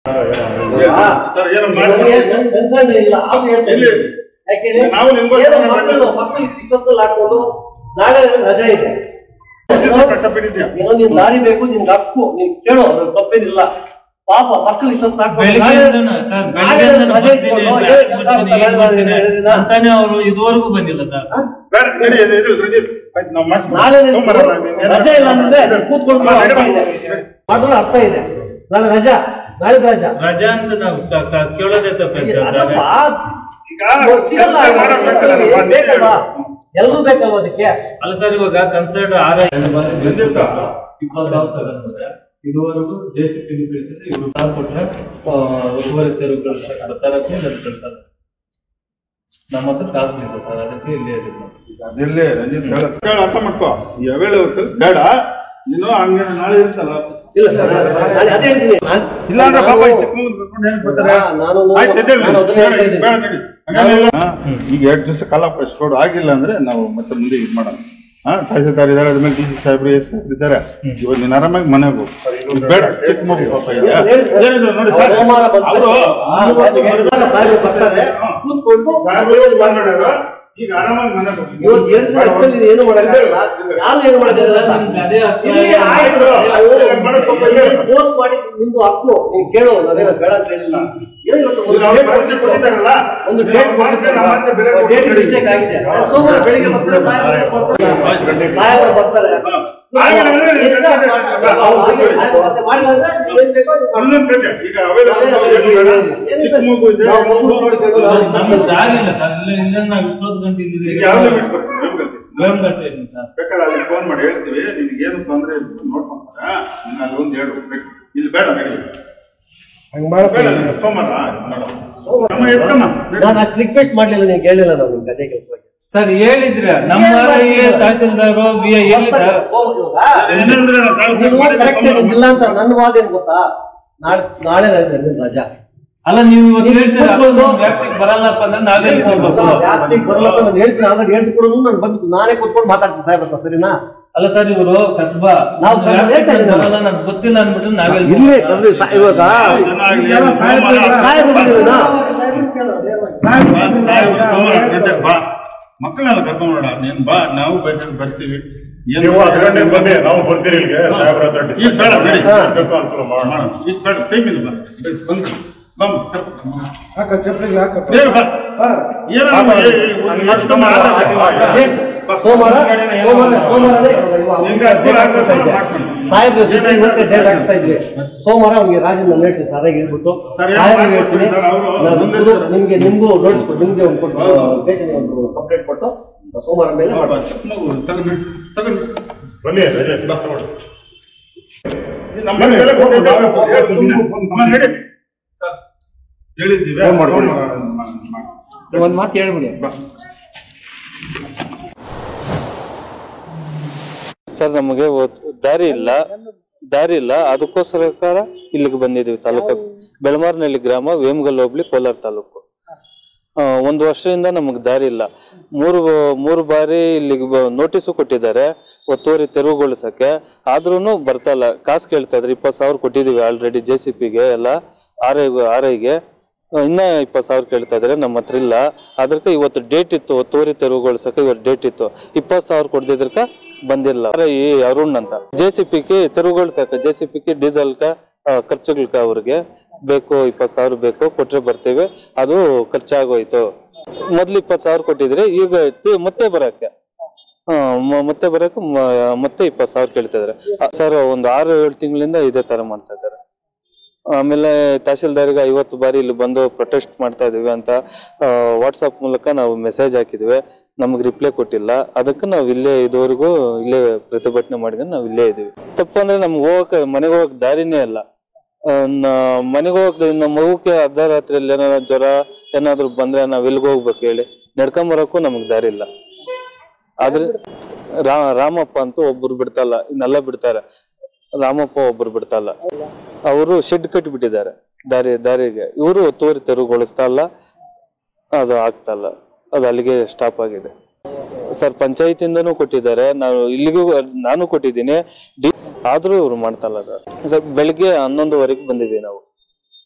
Sir ಏನು ಮಾಡಿ ನನಗೆ ನನ್ ಕನ್ಸರ್ನ್ ಇಲ್ಲ ಆದ್ರೂ ಹೇಳ್ತಾ ಇಲ್ಲಿ. ಇದ್ದೀನಿ. ಯಾಕೆಂದ್ರೆ ನಾವು ನಿಮ್ಗೋಸ್ಕರ ಏನೋ ಮಾಡ್ತಾ ಮಕ್ಕಳು ಮಕ್ಕಳು ಇಷ್ಟೊತ್ತಲ್ಲಿ ಹಾಕೊಂಡು ನಾಳೆ ನನಗೆ ರಜೆ ಇದೆ ಕಷ್ಟಪಟ್ಟಿದ್ಯಾ ಏನೋ ನೀನ್ ದಾರಿ ಬೇಕು ನಿನ್ಗೆ ಹಕ್ಕು ನೀನ್ ಕೇಳೋ ಅವ್ರಿಗೆ ತಪ್ಪೇನಿಲ್ಲ ಪಾಪ ಮಕ್ಕಳು ಇಷ್ಟೊತ್ತು ಹಾಕೊಂಡು ಬೆಳಿಗ್ಗೆಯಿಂದನೂ ಸರ್ ನಾಳೆ ಬೆಳಿಗ್ಗೆಯಿಂದನೂ ರಜೆ ಬರ್ತೀನಿ, ಇಟ್ಕೊಂಡು, ಬ್ಯಾಗ್ ಏನ್ ಕೆಲಸ ಬರ್ತೀನಿ, ಆಗುತ್ತೆ, ಏನ್ ನಾಳೆ ಮಾಡ್ತೀನಿ ನಾಳೆ ದಿನ. ಅಂತಾನೆ ಅವರು ಇದುವರೆಗೂ ಬಂದಿಲ್ಲ ಸರ್ ಬೇಡ ನಡಿ ಇದು ಇದು ರಂಜಿತ್ ಆಯ್ತು ನಾವು ಮಾಡ್ಸ್ಬಿಡು. ನಾಳೆ ನಿನ್ಗೆ ಸೋಮವಾರ ನಾನು ಏನಾದ್ರು- ರಜೆ ಇಲ್ಲ ಅಂದ್ರೆ ನೀನ್ ಕೂತ್ಕೊಂಡು ಹಾ, ಅರ್ಥ ಇದೆ ಮಾಡಿದ್ರೆ ಅರ್ಥ ಇದೆ ನಾಳೆ ರಜಾ ನಾಳೆ ರಜಾ ರಜಾ ಅಂತ ನಾವು ಕ- ಕ- ಕೇಳೋದೇ ತಪ್ಪೈತೆ ಸರ್ ಅದಪ್ಪ, ಈಗ ಸಿಗಲ್ಲ ಕೆಲ್ಸ ಮಾಡಬೇಕಲ್ಲ ನಮ್ಮ ಏನ್ ಬೇಕಲ್ವಾ ಎಲ್ಲರೂ ಬೇಕಲ್ವಾ ಅದಕ್ಕೆ ಅಲ್ಲ ಸರ್ ಇವಾಗ ಕನ್ಸರ್ಟ್ ಆರ ರಂಜಿತ್ ಇಪ್ಪತ್ತು ಸಾವಿರ ತಗೊಂಡ್ರೆ ಇದುವರೆಗೂ ಜೆ ಸಿ ಪಿ ಕಳಿಸಿದ್ರೆ ಇವರು ಕಾಲ್ ಕೊಟ್ರೆ ಆ, ಒತ್ತುವರಿ ತೆರವು ಕಳ್ಸಕ್ಕೆ ಬರ್ತಾರಕ್ಕೆ ನನ್ನ ಕಳ್ಸಲ್ಲ ನಮ್ಮ ಹತ್ರ ಕಾಸು ಇಲ್ಲ ಸರ್ ಅದಕ್ಕೆ ಇಲ್ಲೇ ಇದ್ದೀವಿ ನಾವು. ಅದೆಲ್ಲೇ ರಂಜಿತ್ ಹೇಳ ಹೇಳ ಅರ್ಥ ಮಾಡ್ಕೋ ಈ ಅವೇಳೆ ಹೊತ್ತಲ್ಲಿ ಬೇಡ ನೀನು ಹಂಗೆ ನಾಳೆ ಇರ್ತಲ್ಲ ಇಲ್ಲ ಸರ್ ನಾನು ಅದೇ ಹೇಳ್ತೀನಿ ನಾನ್- ಇಲ್ಲ ಅಂದ್ರೆ ಪಾಪ ಈ ಚಿಕ್ಕ ಮಗನ್ ಕರ್ಕೊಂಡು ಏನ್ ಬರ್ತಾರೆ ಹಾ, ನಾನು ಆಯ್ತು ಎದ್ದೇಳು. ನಾನು ಅದನ್ನೇ ಹೇಳ್ತಾ ಬೇಡ, ಇದ್ದೀನಿ. ಬೇಡ ನಡಿ. ಹಂಗೇನಿಲ್ಲ. ಹಾ, ಈಗ ಎರಡು ದಿವಸ ಕಾಲ ಕೊಡು ಆಗಿಲ್ಲ ಅಂದ್ರೆ ನಾವು ಮತ್ತೆ ಮುಂದೆ ಇದು ಮಾಡೋಣ ಹಾ ತಹಸೀಲ್ದಾರ್ ಇದಾರೆ ಅದ್ಮೇಲೆ ಡಿ ಸಿ ಸಾಹೇಬ್ರು ಎಸ್ ಸಾಹೇಬ್ರು ಇದ್ದಾರೆ ಇವಾಗ ನೀನ್ ಆರಾಮಾಗಿ ಮನೆಗೆ ಹೋಗು ಇದು ಬೇಡ ಚಿಕ್ಕ ಮಗು ಪಾಪ ಈಗ ಏನಿದ್ರು ನೋಡಿ ಅವ್ರು ಸೋಮವಾರ ಬರ್ತಾರೆ. ಅವರು ಆ, ಸಾಹೇಬ್ರು ಸಾಹೇಬ್ರು ಬರ್ತಾರೆ ಕೂತ್ಕೊಂಡು ಈಗ ಆರಾಮಾಗಿ ಮನೆಗೆ ಹೋಗಿ ಇವತ್ತು ಎರಡು ಸಾವಿರ ರೂಪಾಯಿ ನೀನು ಏನು ಮಾಡಕ್ಕಾಗಲ್ಲ ಯಾರು ಏನು ಮಾಡಕ್ಕಾಗಲ್ಲ ನಿಮ್ಗೆ ಅದೇ ಅಸ್ತ್ರ ಇಲ್ಲಿ ಆಯ್ತು. ಅದೇ ಮಾಡೋದು ಇಲ್ಲಿ ಫೋರ್ಸ್ ಮಾಡಿ ನಿಂದು ಹಕ್ಕು ನೀನ್ ಕೇಳು ನಾವೇನೋ ಬೇಡ ಅಂತ ಹೇಳಿಲ್ಲ ಏನೋ ಇವತ್ತು ಒಂದು ಇವ್ರು ಅವ್ರು date ಪರೀಕ್ಷೆ ಕೊಟ್ಟಿದ್ದಾರಲ್ಲ, ಒಂದು ನೀವು ಡೇಟ್ ಮಾಡ್ತೀರಾ, ನಾವು ಮತ್ತೆ ಬೆಲೆ ಕೊಟ್ಟು ಡೇಟ್ ಕೊಡ್ತೀವಿ. ಮಿಸ್ಟೇಕ್ ಆಗಿದೆ ಸೋಮವಾರ ಬೆಳಿಗ್ಗೆ ಬರ್ತಾರೆ ಸಾಯಂಕಾಲ ಬರ್ತಾರೆ ಸಾಯಂಕಾಲ ಬರ್ತಾರೆ ಆಗಿಲ್ಲ ಅಂದ್ರೆ ಇಲ್ಲ, ಹಾಗೆ ಸಾಯಂಕಾಲ ಮತ್ತೆ ಮಾಡಿಲ್ಲ ಅಂದ್ರೆ ಏನ್ ಬೇಕೋ ನೀವು ಮಾಡಿ. ಇನ್ನೊಂದು ಕತೆ, ಈಗ ಅವೆಲ್ಲ ಏನು ಬೇಡ, ಚಿಕ್ಕ ಮಗು ಇದೆ ನಾವು ಮಗು ನೋಡ್ಕೊಂಡು ನಾವು ನಮ್ಗೆ ದಾರಿ ಇಲ್ಲ ಸರ್ ಇಲ್ಲ ಇಲ್ಲ ನಾವು ಇಷ್ಟೊತ್ತು ಗಂಟೆ ಈಗ ಇಲ್ಲಿದ್ದೀವಿ ಯಾವ limit ಗೊತ್ತಾ? ನಮ್ಗೆ ಗೊತ್ತಿಲ್ಲ. ಬೇವನಗಟ್ಟೆ ಇದ್ದೀನಿ ಸರ್ ಬೇಕಾದ್ರೆ ಅಲ್ಲಿ ಫೋನ್ ಮಾಡಿ ಹೇಳ್ತೀವಿ ನಿನಗೆ ಏನು ತೊಂದರೆ ನೋಡ್ಕೊಂತಾರ ನೀನು ಅಲ್ಲಿ ಒಂದು ಹೇಳು ಬೇಕು. ಇಲ್ಲಿ ಬೇಡ ನಡಿ ಬೇಡ ನೀನು ಸೋಮವಾರ ಆಯ್ತು, ಮಾಡೋಣ. ನಮ್ಮ ಎತ್ತಮ್ಮ ನಡಿ. ನಾನು ಅಷ್ಟು ರಿಕ್ವೆಸ್ಟ್ ಮಾಡ್ಲಿಲ್ಲ ನೀವು ಕೇಳಿಲ್ಲ ನಾವು ನಿಮ್ ಕತೆ ಕೆಲಸ ಸರ್ ಹೇಳಿದ್ರೆ ನಮ್ಮ ತಹಶೀಲ್ದಾರು ಬಿ ಎ ಎಲ್ಲಿ ಸರ್ ಏನಂದ್ರೆ ನಾನು ತಾವು ನೀವು ಮಾಡಿದ ಕರೆಕ್ಟ್ ಸೋಮವಾರ ಇಲ್ಲ ಅಂತ ನನ್ನ ವಾದ ಏನ್ ಗೊತ್ತಾ ನಾಳೆ ನಾಳೆ ರಜೆ- ರಜಾ ಅಲ್ಲ ನೀವು ಇವತ್ತು ನೀವು ಹೇಳ್ತೀರಾ ಅದು ಕೂತ್ಕೊಂಡು- ನಮ್ಮ ವ್ಯಾಪ್ತಿಗೆ ಬರಲ್ಲಪ್ಪ ಅಂದ್ರೆ ನಾವೇ ಹೋಗ್ಬೇಕು ವ್ಯಾಪ್ತಿಗೆ ಬರಲಪ್ಪ ನಾನು ಹೇಳ್ತೀನಿ ಆಲ್ರೆಡಿ ಹೇಳ್ತಿ ಕೂಡ ನಾನು ಬಂದು ನಾನೇ ಕೂತ್ಕೊಂಡು ಮಾತಾಡ್ತೀನಿ ಸಾಹೇಬ್ ಹತ್ರ ಸರಿನಾ ಅಲ್ಲ ಸರ್ ಇವರು ಕಸ್ಬಾ ನಾವು ನಮ್ಮ ವ್ಯಾಪ್ತಿಗೆ ಹೇಳ್ತಾ ಇದ್ದೀವಿ ಬರಲ್ಲ ನನಗೆ ಗೊತ್ತಿಲ್ಲ ಅಂದ್ಬಿಟ್ಟು ನಾವೇ ಇಲ್ಲೇ ಕಲ್ರಿ ಇವಾಗ ಜನ ಆಗ್ಲಿ, ಸೋಮವಾರ- ಸಾಹೇಬ್ ಬಂದಿದ್ದೀನಾ? ಸೋಮವಾರ ಗಂಟೆ ಬಾ ಮಕ್ಕಳನ್ನ ಕರ್ಕೊಂಡ್ಬಿಡ ನೀನ್ ಬಾ ನಾವು ಬೇಕಾದ್ರೆ ಬರ್ತೀವಿ ಏನು ನೀವು ಹತ್ತು ಗಂಟೆಗೆ ಬನ್ನಿ ನಾವು ಬರ್ತೀರಿ ಇಲ್ಲಿಗೆ ಸಾಹೇಬ್ರ ಹತ್ರ ಈಗ ಬೇಡ ನಡಿ ಹಾ. ಬೇಕು ಅನುಕೂಲ ಮಾಡೋಣ ಮಾಡೋಣ. ಈಗ ಬೇಡ ಟೈಮ್ ಇಲ್ಲ ಬಾ ಬಂದು ಬಮ್ ಹಾಕ ಚಪ್ಪಲಿಗೆ ಹಾಕ ಬೇಗ ಬಾ ಹಾ. ಏನೋ ಆಮೇಲೆ ಏ- ಏ- ಒಂದು ಎಷ್ಟು ಮಾತಾಡ್ತಾರೆ. ಏ, ಸೋಮವಾರ ಸೋಮವಾರ ಸೋಮವಾರನೇ ನಿಮ್ಗೆ ಅನುಕೂಲ ಆಗ್ತದೆ ಅಂತ ಮಾಡ್ಕೊಂಡು. ಸಾಹೇಬ್ ಜೊತೆ ಇವತ್ತೇ ಡೇಟ್ ಹಾಕ್ಸ್ತಾ ಇದ್ವಿ ಸೋಮವಾರ ಅವ್ನಿಗೆ ರಾಜನ್ ನಾನು ಹೇಳ್ತೀನಿ ಸರಿಯಾಗಿ ಹೇಳ್ಬಿಟ್ಟು ಸರಿ, ಸಾಹೇಬ್ರಿಗೆ ಹೇಳ್ತೀನಿ ಸರ್, ಅವ್ರು ನಾನು ಮುಂದೆ ಖುದ್ದು ಸರ್. ನಿಮ್ಗೆ ನಿಮ್ಗೂ ನೋಟಿಸ್ ಕೊಟ್ಟು ನಿಮ್ಗೆ ಒಂದು ಕೊಟ್ಟು ಪೇಜಿಗೆ ಒಂದು ಕಂಪ್ಲೇಂಟ್ ಕೊಟ್ಟು ಸೋಮವಾರ ಮೇಲೆ ಪಾಪ ಮಾಡ್ತೀನಿ ಚಿಕ್ಕ ಮಗು ತಗೊಂಡು ತಗೊಂಡು ಬನ್ನಿ ರಜೆ ಬಾ ತಗೊಳ್ಳಿ ನಮ್ಮ ಮನೆಗೆಲ್ಲ ಕೊಟ್ಟಿದ್ದೇವೆ. ಏ, ಸುಮ್ನೆ. ಅಮ್ಮ, ನಡಿ. ಸರ್, ಹೇಳಿದ್ದೀವಿ ಮಾಡ್ಕೊಳ್ಳಿ. ಸೋಮವಾರ ಮಾಡ್- ಮಾಡ್- ಒಂದ್ ಮಾತು ಹೇಳ್ಬಿಡಿ ಬಾ. ಸರ್ ನಮಗೆ ಒ- ದಾರಿ ಇಲ್ಲ ದಾರಿ ಇಲ್ಲ ಅದಕ್ಕೋಸ್ಕರ ಇಲ್ಲಿಗೆ ಬಂದಿದ್ದೀವಿ ತಾಲೂಕು ಬೆಳಮಾರ್ನಹಳ್ಳಿ ಗ್ರಾಮ ವೇಮಗಲ್ ಹೋಬ್ಳಿ ಕೋಲಾರ ತಾಲೂಕು ಆ, ಒಂದು ವರ್ಷದಿಂದ ನಮಗೆ ದಾರಿ ಇಲ್ಲ ಮೂರು ಮೂರು ಬಾರಿ ಇಲ್ಲಿಗೆ ನೋಟಿಸು ಕೊಟ್ಟಿದ್ದಾರೆ ಒತ್ತುವರಿ ತೆರವುಗೊಳಿಸಕ್ಕೆ ಆದ್ರೂ ಬರ್ತಾ ಇಲ್ಲ ಕಾಸು ಕೇಳ್ತಾ ಇದ್ರು ಇಪ್ಪತ್ತು ಸಾವಿರ ಕೊಟ್ಟಿದ್ದೀವಿ ಆಲ್ರೆಡಿ ಜೆ ಸಿ ಪಿಗೆ ಎಲ್ಲ ಆರ್ ಐ ಆರ್ ಐಗೆ ಇನ್ನ ಇಪ್ಪತ್ತು ಸಾವಿರ ಕೇಳ್ತಾ ಇದ್ದಾರೆ ನಮ್ಮ ಹತ್ರ ಇಲ್ಲ ಅದಕ್ಕೆ ಇವತ್ತು ಡೇಟ್ ಇತ್ತು ಒತ್ತುವರಿ ತೆರವುಗೊಳಿಸಕ್ಕೆ ಇವತ್ತು ಡೇಟ್ ಇತ್ತು ಇಪ್ಪತ್ತು ಸಾವಿರ ಕೊಡ್ದಿದ್ರಕ ಬಂದಿಲ್ಲ ಈ ಅರುಣ್ ಅಂತ ಜೆ ಸಿ ಪಿಗೆ ತೆರವುಗೊಳಿಸಕ್ಕೆ ಜೆ ಸಿ ಪಿಗೆ ಡೀಸೆಲ್ಕ ಖರ್ಚುಗಳ್ಕ ಅವ್ರಿಗೆ ಬೇಕು ಇಪ್ಪತ್ತು ಸಾವಿರ ಬೇಕು ಕೊಟ್ರೆ ಬರ್ತೀವಿ ಅದು ಖರ್ಚಾಗೋಯ್ತು ಮೊದ್ಲು ಇಪ್ಪತ್ತು ಸಾವಿರ ಕೊಟ್ಟಿದ್ರೆ ಈಗ ತಿ- ಮತ್ತೆ ಬರಕ್ಕೆ ಆ, ಮ- ಮತ್ತೆ ಬರಕ್ಕೆ ಮ- ಮತ್ತೆ ಇಪ್ಪತ್ತು ಸಾವಿರ ಕೇಳ್ತಾ ಇದಾರೆ ಸರ್ ಒಂದು ಆರು ಏಳು ತಿಂಗಳಿಂದ ಇದೇ ತರ ಮಾಡ್ತಾ ಇದ್ದಾರೆ ಆಮೇಲೆ ತಹಶೀಲ್ದಾರಿಗೆ ಐವತ್ತು ಬಾರಿ ಇಲ್ಲಿ ಬಂದು ಪ್ರೊಟೆಸ್ಟ್ ಮಾಡ್ತಾ ಇದೀವಿ ಅಂತ ವಾಟ್ಸಪ್ ಮೂಲಕ ನಾವು ಮೆಸೇಜ್ ಹಾಕಿದ್ವಿ ನಮಗೆ ರಿಪ್ಲೈ ಕೊಟ್ಟಿಲ್ಲ ಅದಕ್ಕೆ ನಾವು ಇಲ್ಲೇ ಇದುವರೆಗೂ ಇಲ್ಲೇ ಪ್ರತಿಭಟನೆ ಮಾಡಿದ್ರೆ ನಾವು ಇಲ್ಲೇ ಇದೀವಿ ತಪ್ಪು ಅಂದ್ರೆ ನಮ್ಗೆ ಹೋಗಕ್ಕೆ ಮನೆಗೆ ಹೋಗಕ್ ದಾರಿನೇ ಇಲ್ಲ ಆ, ನ- ಮನೆಗೆ ಹೋಗಕ್ ನಮ್ಮ ಮಗುಕ್ಕೆ ಅರ್ಧ ರಾತ್ರಿಯಲ್ಲಿ ಏನಾರ ಜ್ವರ ಏನಾದ್ರು ಬಂದ್ರೆ ನಾವ್ ಎಲ್ಲಿಗೆ ಹೋಗ್ಬೇಕು ಹೇಳಿ ನಡ್ಕೊಂಬರಕ್ಕೂ ನಮಗ್ ದಾರಿ ಇಲ್ಲ ಆದ್ರೆ ರಾ ರಾಮಪ್ಪ ಅಂತ ಒಬ್ರು ಬಿಡ್ತಲ್ಲ ಇನ್ನೆಲ್ಲ ಬಿಡ್ತಾರೆ ರಾಮಪ್ಪ ಒಬ್ರು ಬಿಡ್ತಲ್ಲ ಅವರು ಶೆಡ್ ಕಟ್ಟಿಬಿಟ್ಟಿದ್ದಾರೆ ದಾರಿ ದಾರಿಗೆ ಇವರು ಒತ್ತುವರಿ ತೆರವುಗೊಳಿಸ್ತಾ ಇಲ್ಲ ಅದು ಆಗ್ತಾ ಇಲ್ಲ ಅದು ಅಲ್ಲಿಗೆ ಸ್ಟಾಪ್ ಆಗಿದೆ ಸರ್ ಪಂಚಾಯತಿಂದನೂ ಕೊಟ್ಟಿದ್ದಾರೆ ನಾವು ಇಲ್ಲಿಗೂ ನಾನು ಕೊಟ್ಟಿದ್ದೀನಿ ಡಿ ಆದ್ರೂ ಇವ್ರು ಮಾಡ್ತಾ ಇಲ್ಲ ಸರ್ ಸರ್ ಬೆಳಿಗ್ಗೆ ಹನ್ನೊಂದುವರೆಗೆ ಬಂದಿದ್ದೀವಿ ನಾವು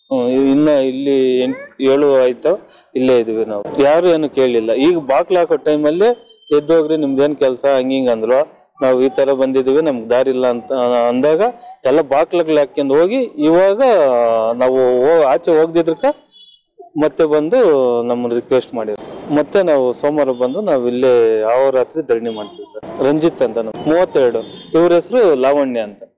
ಹ್ಮ್, ಇನ್ನ ಇಲ್ಲಿ ಎಂಟ್ ಏಳು ಆಯ್ತು ಇಲ್ಲೇ ಇದೀವಿ ನಾವು ಯಾರು ಏನು ಕೇಳಿಲ್ಲ ಈಗ ಬಾಕ್ಲ ಹಾಕೋ ಟೈಮಲ್ಲಿ ಎದ್ದೋಗ್ರಿ ನಿಮ್ದೇನ್ ಕೆಲಸ ಹಂಗ ಹಿಂಗ ಅಂದ್ರು ನಾವು ಈ ತರ ಬಂದಿದೀವಿ ನಮ್ಗೆ ದಾರಿ ಇಲ್ಲ ಅಂತ ಅಂದಾಗ ಎಲ್ಲ ಬಾಕ್ಲಗಳು ಹಾಕ್ಯಂಡ್ ಹೋಗಿ ಇವಾಗ ನಾವು ಹೋ- ಆಚೆ ಹೋಗ್ದಿದ್ರಕ ಮತ್ತೆ ಬಂದು ನಮ್ಮ ರಿಕ್ವೆಸ್ಟ್ ಮಾಡಿದ್ರು ಮತ್ತೆ ನಾವು ಸೋಮವಾರ ಬಂದು ನಾವು ಇಲ್ಲೇ ರಾತ್ರಿ ಧರಣಿ ಮಾಡ್ತೀವಿ ಸರ್ ರಂಜಿತ್ ಅಂತ ನಾವು ಮೂವತ್ತೆರಡು ಇವ್ರ ಹೆಸರು ಲಾವಣ್ಯ ಅಂತ